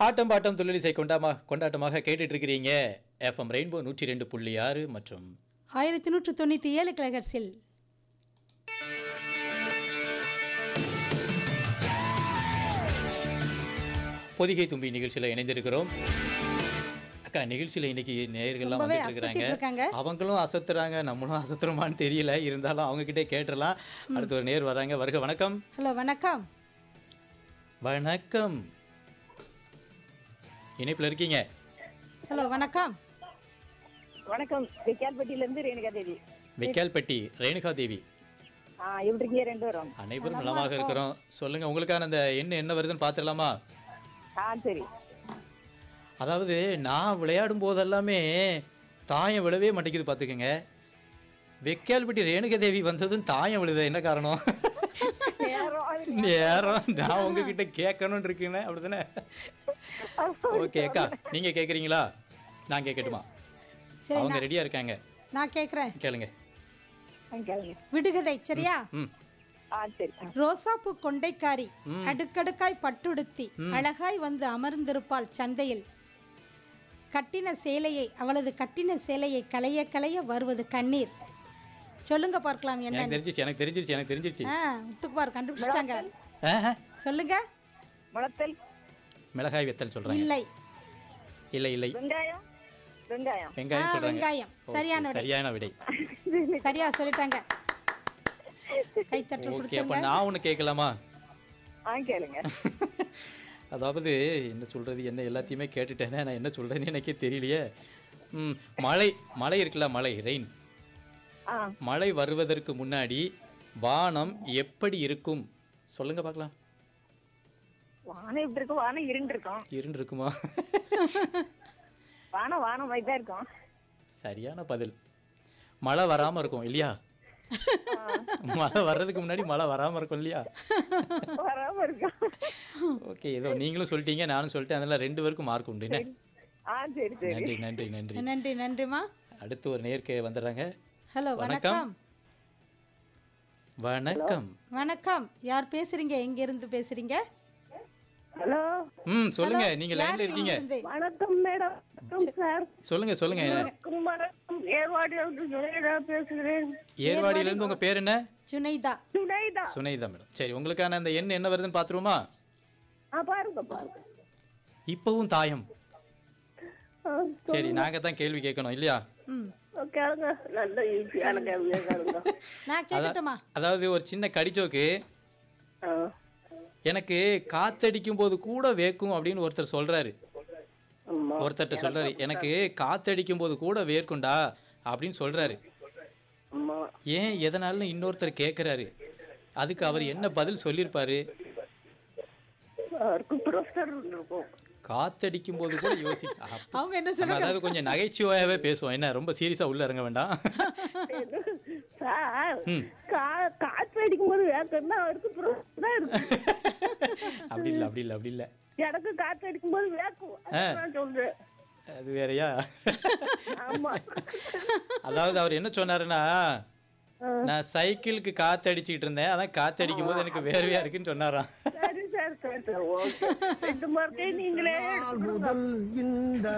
ஆட்டம் bottom தொழிலிசை கொண்டாமா கொண்டாட்டமாக கேட்டுட்டு இருக்கிறீங்க எஃப்எம் ரெயின்போ நூற்றி ரெண்டு புள்ளி ஆறு மற்றும் ஆயிரத்தி நூற்று தொண்ணூற்றி ஏழு கிளகர்ஸில் பொதிகை தும்பி நிகழ்ச்சியில் இணைந்திருக்கிறோம் அக்கா நிகழ்ச்சியில் இன்னைக்கு நேயர்கள்லாம் ரொம்பவே வந்துட்டு இருக்கிறாங்க அசத்திட்டு இருக்காங்க. அவங்களும் அசத்துறாங்க நம்மளும் அசத்துறோமான்னு தெரியல இருந்தாலும் அவங்க கிட்டே கேட்டுடலாம் அடுத்து ஒரு நேர் வராங்க வருக வணக்கம் ஹலோ வணக்கம் வணக்கம் இணைப்பில் இருக்கீங்க ஹலோ வணக்கம் வணக்கம் விக்கால்பட்டியில இருந்து ரேணுகா தேவி வெக்கால்பட்டி ரேணுகா தேவி ஆ எப்படி இருக்கீங்க ரெண்டு பேரும் அனைவரும் நலமாக இருக்கிறோம் சொல்லுங்க உங்களுக்கான அந்த எண்ணு என்ன வருதுன்னு பார்த்துடலாமா ஆ சரி அதாவது நான் விளையாடும் போதெல்லாமே தாயம் விழவே மாட்டேங்குது பார்த்துக்கங்க வெக்கால்பட்டி ரேணுகா தேவி வந்ததும் தாயம் விழுது என்ன காரணம் நேரம் நேரம் நான் உங்ககிட்ட கேட்கணும்னு இருக்கேன் அப்படிதானே ஓகே அக்கா நீங்க கேக்குறீங்களா நான் கேட்கட்டுமா சரி அவங்க ரெடியா இருக்காங்க நான் கேட்குறேன் கேளுங்க ஆ, கேளுங்க விடுகதை சரியா ம் ஆ சரி ஆ. ரோசாப்பூ கொண்டைக்காரி அடுக்கடுக்காய் பட்டுடுத்தி அழகாய் வந்து அமர்ந்திருப்பாள் சந்தையில் கட்டின சேலையை அவளது கட்டின சேலையை களைய களைய வருவது கண்ணீர் சொல்லுங்க பார்க்கலாம் என்ன எனக்கு தெரிஞ்சிருச்சு எனக்கு தெரிஞ்சிருச்சு எனக்கு தெரிஞ்சிருச்சு ஆ முத்துக்குமார் கண்டுபிடிச்சிட்டாங்க ஆஹா. சொல்லுங்க முளத்தல் மிளகாய் வெத்தல் சொல்றாங்க இல்லை இல்லை இல்லை வெங்காயம் வெங்காயம் ஆ, வெங்காயம் சொல்றாங்க வெங்காயம் ஓகே, சரியான விடை சரியான விடை சரியா சொல்லிட்டாங்க கைத்தட்டல் ஓகே அப்ப கொடுத்துருங்க நான் ஒண்ணு கேட்கலாமா ஆ கேளுங்க அதாவது என்ன சொல்றது என்ன எல்லாத்தையுமே கேட்டுட்டேனே நான் என்ன சொல்றேன்னு எனக்கே தெரியலையே ம் மழை மழை இருக்குல்ல மழை ரெயின் ஆ மழை வருவதற்கு முன்னாடி வானம் எப்படி இருக்கும் சொல்லுங்க பார்க்கலாம் வானம் எப்படி இருக்கும் வானம் இருண்டு இருக்கும் இருண்டு இருக்குமா வானம் வானம் மாதிரி தான் இருக்கும் சரியான பதில் மழை வராம இருக்கும் இல்லையா மழை வர்றதுக்கு முன்னாடி மழை வராம இருக்கும் இல்லையா வராம இருக்கும் ஓகே ஏதோ நீங்களும் சொல்லிட்டீங்க நானும் சொல்லிட்டேன் அதனால ரெண்டு பேருக்கும் மார்க் உண்டு என்ன? ஆ சரி சரி நன்றி நன்றி நன்றி நன்றி நன்றிமா அடுத்து ஒரு நேர்க்கை வந்துடுறாங்க ஹலோ வணக்கம். வணக்கம் வணக்கம் வணக்கம் யார் பேசுறீங்க எங்க இருந்து பேசுறீங்க ஹலோ ம் சொல்லுங்க நீங்க யார் லைன்ல இருக்கீங்க இருந்து? வணக்கம் மேடம் வணக்கம் சார் சொல்லுங்க சொல்லுங்க வணக்கம் ஏர்வாடி ஜுனைதா பேசுகிறேன் ஏர்வாடியில இருந்து உங்க பேர் என்ன ஜுனைதா ஜுனைதா சுனைதா மேடம் சரி உங்களுக்கான அந்த எண் என்ன வருதுன்னு பாத்துருவோமா ஆ பாருங்க பாருங்க இப்பவும் தாயம் ஆ, சரி நாங்க தான் கேள்வி கேட்கணும் இல்லையா ம் கேளுங்க நல்ல ஈஸியான கேள்வியா கேளுங்க நான் கேட்கட்டுமா அதாவது ஒரு சின்ன கடிச்சோக்கு ஆ எனக்கு காத்தடிக்கும் போது கூட வேக்கும் அப்படின்னு ஒருத்தர் சொல்றாரு ஆமா ஒருத்தர்ட்ட சொல்றாரு எனக்கு காத்தடிக்கும் போது கூட வேர்க்குண்டா அப்படின்னு சொல்றாரு ஆமா ஏன் எதனாலும் இன்னொருத்தர் கேட்குறாரு அதுக்கு அவர் என்ன பதில் சொல்லியிருப்பாரு அவருக்கு ப்ரொஃபஸர் இருக்கும் காத்தடிக்கும் போது கூட யோசி அப்ப- அவங்க என்ன நம்ம சொல்லுங்க அதாவது கொஞ்சம் நகைச்சுவையாவே பேசுவோம் என்ன ரொம்ப சீரியஸா உள்ள இறங்க வேண்டாம் சார் ம். கா- காற்று அடிக்கும் போது வேக்கன்னா அவருக்கு ப்ரொஃபஸர் தான் இருக்கும் அப்படி இல்லை அப்படி இல்லை அப்படி இல்லை எனக்கு காற்று அடிக்கும் போது வேக்கும் அதான் நான் சொல்றேன் அது வேறயா ஆமா அதாவது அவர் என்ன சொன்னாருன்னா நான் சைக்கிளுக்கு காத்தடிச்சிட்டு இருந்தேன் அதான் காத்தடிக்கும் போது எனக்கு வேர்வையா இருக்குன்னு சொன்னாராம் சரி சார் சரி சார் ஓகே ரெண்டு மார்க்கே நீங்களே எடுத்துக்கோங்க. முதல் இந்த